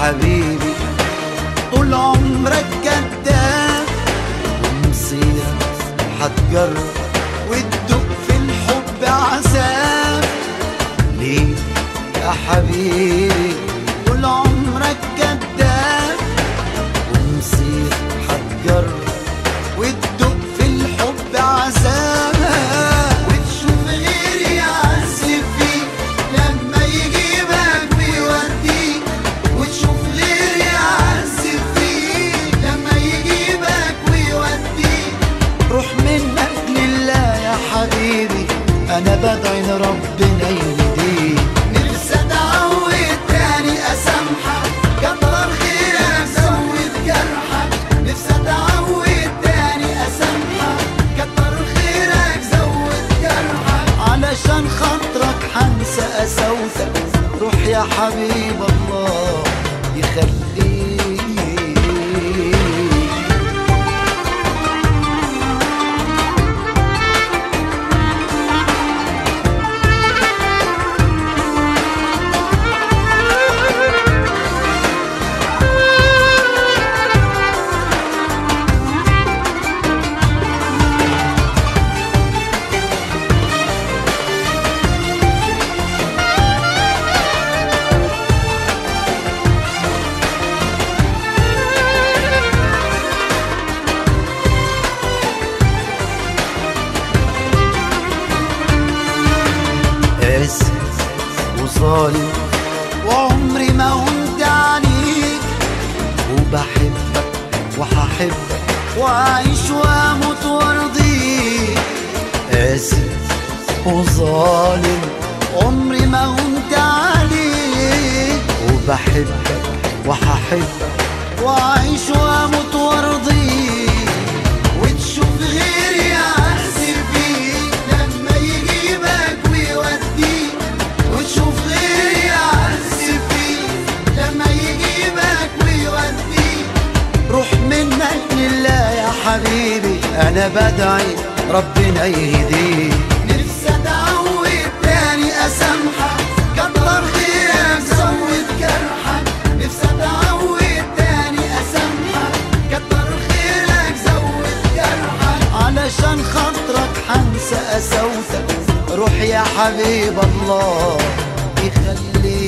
حبيبي طول عمرك كذاب ومصيرك حتجرب وتدق في الحب عذاب ليه يا حبيبي طول عمرك كذاب ومصيرك حتجرب وتدق في الحب عذاب وتشوف غيري يعذب فيك لما يجيبك ويوديك وتشوف غيري يعذب فيك لما يجيبك ويوديك روح منك لله يا حبيبي انا بدعي لربنا يهديك نفسي اتعود تاني اسامحك كتر خيرك زود جرحك نفسي اتعود تاني اسامحك كتر خيرك زود جرحك علشان خاطرك حنسى قساوتك روح يا حبيب الله يخليك قاسي وظالم وعمري ما هنت عليك وبحبك وهحبك وأعيش وأموت وأرضيك قاسي وظالم عمري ما هنت عليك وبحبك وهحبك وأعيش وأموت وأرضيك وتشوف غيري يعذب بيك لما يجيبك ويوديك وتشوف غيري يعذب بيك لما يجيبك ويوديك روح منك لله يا حبيبي انا بدعي ربنا يهديك نفسي اتعود تاني اسامحك كتر خيرك زود جرحك نفسي اتعود تاني اسامحك كتر خيرك زود جرحك علشان خاطرك حنسى قساوتك روح يا حبيب الله يخليك